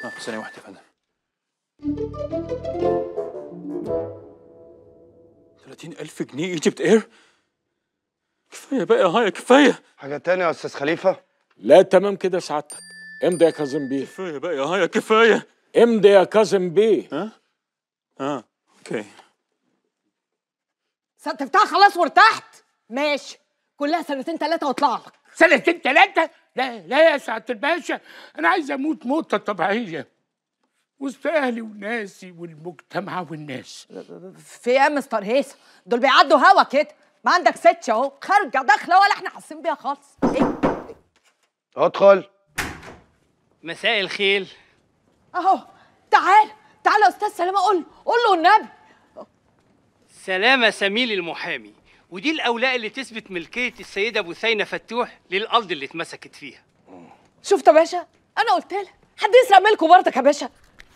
اه ثانية واحدة يا فندم 30000 جنيه ايجيبت اير كفاية بقى يا هايا كفاية حاجة تانية يا أستاذ خليفة لا تمام كده سعادتك امضي يا كاظم بيه كفاية بقى يا هايا كفاية امضي يا كاظم بيه ها اه اوكي ستفتها خلاص وارتحت ماشي كلها سنتين ثلاثة واطلع لك سنتين ثلاثة لا لا يا سعادة الباشا أنا عايز أموت موتة طبيعية وسط أهلي وناسي والمجتمع والناس في ايه يا مستر هيثم دول بيعدوا هوا كده ما عندك ست اهو خارجه داخله ولا احنا حاسين بيها خالص ايه ادخل مساء الخير اهو تعال تعال يا استاذ سلامه قول له قول له النبي سلامة سميل المحامي ودي الأولاء اللي تثبت ملكية السيدة بثينة فتوح للأرض اللي اتمسكت فيها شفت يا باشا انا قلت لك حد يسرق ملكه برضك يا باشا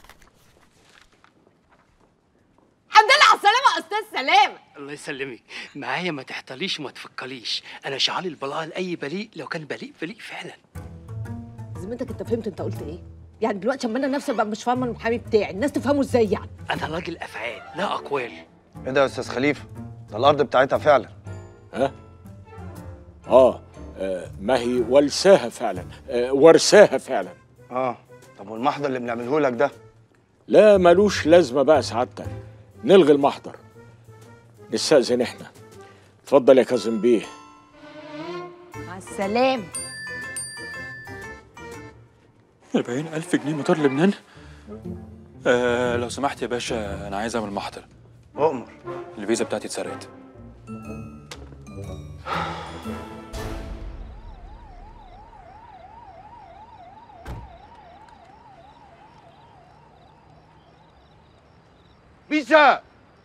الحمد لله على السلامه يا استاذ سلامه الله يسلمك معايا ما تحتليش وما تفكريش أنا شعار البراءة لأي بريء لو كان بريء بريء فعلا زميلتك انت فهمت انت قلت ايه يعني دلوقتي اما انا نفسي بقى مش فاهمه المحامي بتاعي الناس تفهمه ازاي يعني أنا راجل أفعال لا أقوال إيه ده يا أستاذ خليفة؟ ده الأرض بتاعتها فعلا ها اه آه، ما هي ولساها فعلا آه، ورثاها فعلا آه طب والمحضر اللي بنعمله لك ده؟ لا ملوش لازمه بقى سعادتك نلغي المحضر نستأذن احنا اتفضل يا كاظم بيه مع السلامه 40000 جنيه مطار لبنان آه لو سمحت يا باشا انا عايز اعمل محضر أؤمر الفيزا بتاعتي اتسرقت بيسا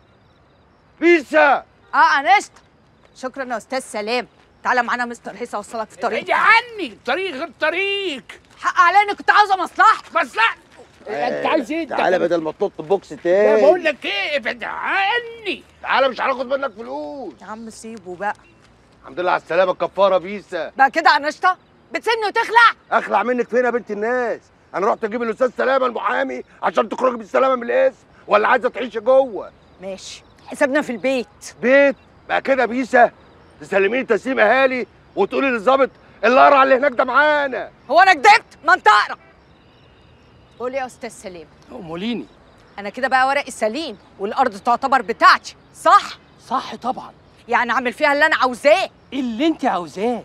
بيسا اه انست شكرا يا استاذ سلام تعالى معانا مستر هيثم اوصلك في طريق ابعدي عني طريق غير طريق حق عليا اني كنت عاوزه مصلحتي بس لا أنت عايز إيه؟ أنت تعالى بدل ما تنط بوكس لا تاني بقول لك إيه ابعد عني تعالى مش هناخد منك فلوس يا عم سيبه بقى الحمد لله على السلامه الكفاره بيسا بقى كده انشطه بتسني وتخلع اخلع منك فين يا بنت الناس انا رحت اجيب الاستاذ سلامه المحامي عشان تخرجي بالسلامه من الاسم ولا عايزه تعيشي جوه ماشي حسابنا في البيت بيت بقى كده بيسا تسلميني تسليم اهالي وتقولي للظابط القرع اللي هناك ده معانا هو انا كدبت ما انت اقرا قول يا استاذ سليم أموليني انا كده بقى ورقي سليم والارض تعتبر بتاعتي صح صح طبعا يعني اعمل فيها اللي انا عاوزاه اللي أنت عاوزاه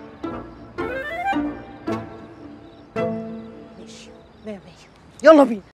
ماشي مية مية يلا بينا